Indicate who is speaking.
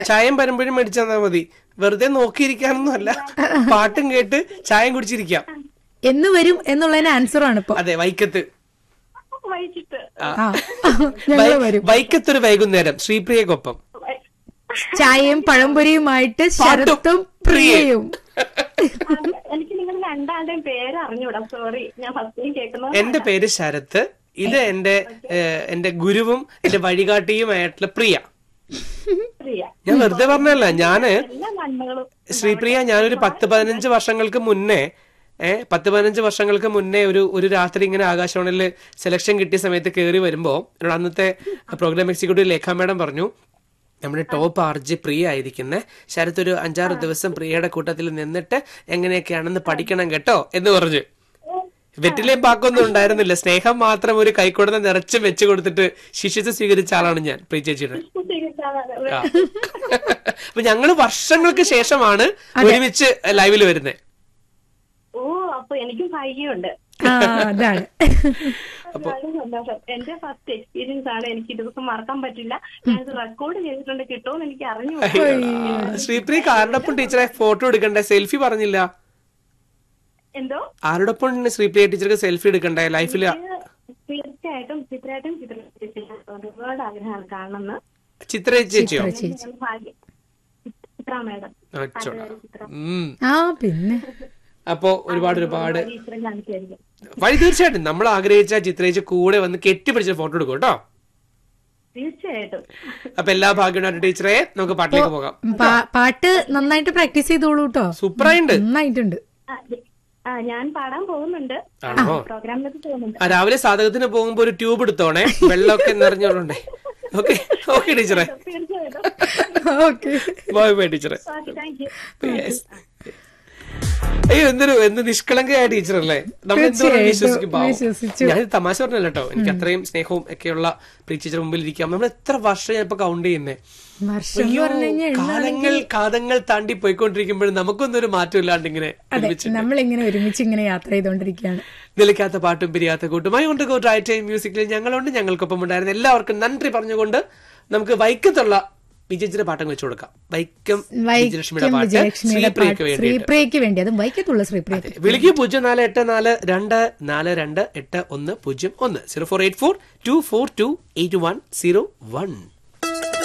Speaker 1: ചായയും പരമ്പഴും മേടിച്ചു തന്നാ മതി വെറുതെ നോക്കിയിരിക്കാനൊന്നും അല്ല പാട്ടും കേട്ട് ചായയും കുടിച്ചിരിക്കാം
Speaker 2: എന്ന് വരും എന്നുള്ളതിന് ആൻസർ ആണ് ഇപ്പൊ
Speaker 1: അതെ വൈക്കത്ത്
Speaker 3: വൈകിട്ട്
Speaker 2: ആ ഞങ്ങള് വരും
Speaker 1: വൈക്കത്തൊരു വൈകുന്നേരം ശ്രീപ്രിയക്കൊപ്പം
Speaker 2: ചായയും പഴംപൊരിയുമായിട്ട് ശരത്തും പ്രിയയും
Speaker 3: അത് എനിക്ക് നിങ്ങൾ രണ്ടാളുടെയും പേര് അറിഞ്ഞൂടാ സോറി ഞാൻ ഫസ്റ്റ് കേൾക്കുന്നത്
Speaker 1: എന്റെ പേര് ശരത്ത് ഇത് എന്റെ ഏഹ്, എന്റെ ഗുരുവും എന്റെ വഴികാട്ടിയുമായിട്ടുള്ള പ്രിയ
Speaker 3: പ്രിയ
Speaker 1: ഞാൻ വെറുതെ പറഞ്ഞല്ല ഞാന്
Speaker 3: എല്ലാ നന്മകളും
Speaker 1: ശ്രീപ്രിയ ഞാനൊരു പത്ത് പതിനഞ്ച് വർഷങ്ങൾക്ക് മുന്നേ ഏഹ് പത്ത് പതിനഞ്ച് വർഷങ്ങൾക്ക് മുന്നേ ഒരു ഒരു രാത്രി ഇങ്ങനെ ആകാശവാണിയിൽ സെലക്ഷൻ കിട്ടിയ സമയത്ത് കയറി വരുമ്പോൾ എന്നോട് അന്നത്തെ പ്രോഗ്രാം എക്സിക്യൂട്ടീവ് ലേഖ മാഡം പറഞ്ഞു നമ്മുടെ ടോപ്പ് ആർജി പ്രിയ ആയിരിക്കുന്നേ ശരത്ത് ഒരു അഞ്ചാറ് ദിവസം പ്രിയയുടെ കൂട്ടത്തിൽ നിന്നിട്ട് എങ്ങനെയൊക്കെയാണെന്ന് പഠിക്കണം കേട്ടോ എന്ന് പറഞ്ഞു വെറ്റിലേം പാക്കൊന്നും ഉണ്ടായിരുന്നില്ല സ്നേഹം മാത്രം ഒരു കൈക്കൊടുന്ന നിറച്ച് വെച്ച് കൊടുത്തിട്ട് ശിഷ്യത്ത് സ്വീകരിച്ച ആളാണ് ഞാൻ പ്രിയ ചേച്ചിയുടെ ആ. അപ്പൊ ഞങ്ങള് വർഷങ്ങൾക്ക് ശേഷമാണ് ഒരുമിച്ച് ലൈവിൽ വരുന്നത്
Speaker 3: ഓ അപ്പൊ എനിക്കും ഭാഗ്യമുണ്ട്
Speaker 2: ആ അതാണ്
Speaker 3: വളരെ സന്തോഷം എന്റെ ഫസ്റ്റ് എക്സ്പീരിയൻസ് ആണ് എനിക്ക് ഈ ദിവസം മറക്കാൻ പറ്റില്ല ഞാനിത് റെക്കോർഡ് ചെയ്തിട്ടുണ്ട് കിട്ടുമെന്ന് എനിക്ക് അറിഞ്ഞു
Speaker 1: ശ്രീപ്രിയ ആരോടൊപ്പം ടീച്ചറെ ഫോട്ടോ എടുക്കണ്ടേ സെൽഫി പറഞ്ഞില്ല
Speaker 3: എന്തോ
Speaker 1: ആരോടൊപ്പം ശ്രീപ്രിയ ടീച്ചർക്ക് സെൽഫി എടുക്കണ്ടേ ലൈഫിൽ
Speaker 3: തീർച്ചയായിട്ടും ചിത്രയായിട്ടും ചിത്ര ഒരുപാട് ആഗ്രഹമാണ് കാണണമെന്ന്
Speaker 1: ചിത്ര ചേച്ചിയോ
Speaker 2: ചേച്ചി
Speaker 3: ഭാഗ്യം ചിത്ര മേഡം
Speaker 1: അച്ചോടാ. ഉം.
Speaker 2: ആ പിന്നെ
Speaker 1: അപ്പോ ഒരുപാട് ഒരുപാട്
Speaker 3: ടീച്ചറെ കാണിച്ചായിരിക്കും
Speaker 1: വഴി തീർച്ചയായിട്ടും നമ്മൾ ആഗ്രഹിച്ച ചിത്രേച്ച് കൂടെ വന്ന് കെട്ടിപ്പിടിച്ച ഫോട്ടോ എടുക്കും കേട്ടോ
Speaker 3: തീർച്ചയായിട്ടും
Speaker 1: അപ്പൊ എല്ലാ ഭാഗ്യമുണ്ടായിട്ട് ടീച്ചറെ നമുക്ക് പാട്ടിലേക്ക് പോകാം
Speaker 2: പാ- പാട്ട് നന്നായിട്ട് പ്രാക്ടീസ് ചെയ്തോളൂ കേട്ടോ
Speaker 1: സൂപ്പറായിണ്ട്
Speaker 2: നന്നായിട്ടുണ്ട്
Speaker 3: ആ, ആ ഞാൻ പാടാൻ പോകുന്നുണ്ട്
Speaker 1: ആണോ
Speaker 3: പ്രോഗ്രാമിലൊക്കെ പോകുന്നുണ്ട്
Speaker 1: ആ രാവിലെ സാധകത്തിന് പോകുമ്പോ ഒരു ട്യൂബ് എടുത്തോണേ വെള്ളമൊക്കെ നിറഞ്ഞോണ്ടേ ഓക്കെ ഓക്കെ ടീച്ചറെ
Speaker 3: തീർച്ചയായിട്ടും
Speaker 2: ഓക്കെ
Speaker 1: ബൈ ബൈ ടീച്ചറെ
Speaker 3: ഓക്കെ താങ്ക് യു
Speaker 1: Yes. അയ്യോ എന്തൊരു എന്ത് നിഷ്കളങ്കയായ ടീച്ചറല്ലേ നമ്മൾ എന്ത് പറഞ്ഞാലും വിശ്വസിക്കും പാവം.
Speaker 2: വിശ്വസിച്ചു.
Speaker 1: ഞാൻ തമാശ പറഞ്ഞല്ലോ കേട്ടോ എനിക്ക് അത്രയും സ്നേഹവും ഒക്കെയുള്ള പ്രീ ടീച്ചർ മുമ്പിൽ ഇരിക്കാം നമ്മൾ എത്ര വർഷം ഞാൻ ഇപ്പൊ കൗണ്ട് ചെയ്യുന്നേ
Speaker 2: വർഷം എന്ന് പറഞ്ഞു കഴിഞ്ഞാൽ
Speaker 1: കാലങ്ങൾ കാതങ്ങൾ താണ്ടി പോയിക്കൊണ്ടിരിക്കുമ്പോഴും നമുക്കൊന്നും ഒരു മാറ്റം ഇല്ലാണ്ട് ഇങ്ങനെ
Speaker 2: അതെ
Speaker 1: ഒരുമിച്ച്
Speaker 2: നമ്മളിങ്ങനെ ഒരുമിച്ച് ഇങ്ങനെ യാത്ര ചെയ്തുകൊണ്ടിരിക്കുകയാണ്
Speaker 1: നിലയ്ക്കാത്ത പാട്ടും പിരിയാത്ത കൂട്ടുമായി കൊണ്ട് ഗോ ഡ്രൈ ടൈം മ്യൂസിക്കിൽ ഞങ്ങളുണ്ട് ഞങ്ങൾക്കൊപ്പം ഉണ്ടായിരുന്ന എല്ലാവർക്കും നന്ദി പറഞ്ഞുകൊണ്ട് നമുക്ക് വൈക്കത്തുള്ള വിജയജിയുടെ പാട്ടം വെച്ചു കൊടുക്കാം വൈക്കം വിജയലക്ഷ്മിയുടെ
Speaker 2: വൈക്കം
Speaker 1: പാട്ട്
Speaker 2: വിജയലക്ഷ്മിയുടെ
Speaker 1: ശ്രീപ്രിയക്ക്
Speaker 2: പാട്ട്
Speaker 1: വേണ്ടി
Speaker 2: ശ്രീപ്രിയക്ക് വേണ്ടി അതും വൈക്കത്തുള്ള ശ്രീപ്രിയ
Speaker 1: വിളിക്കൂ പൂജ്യം നാല് എട്ട് നാല് രണ്ട് നാല് രണ്ട് എട്ട് ഒന്ന് പൂജ്യം ഒന്ന് zero four eight four two four two eight one zero one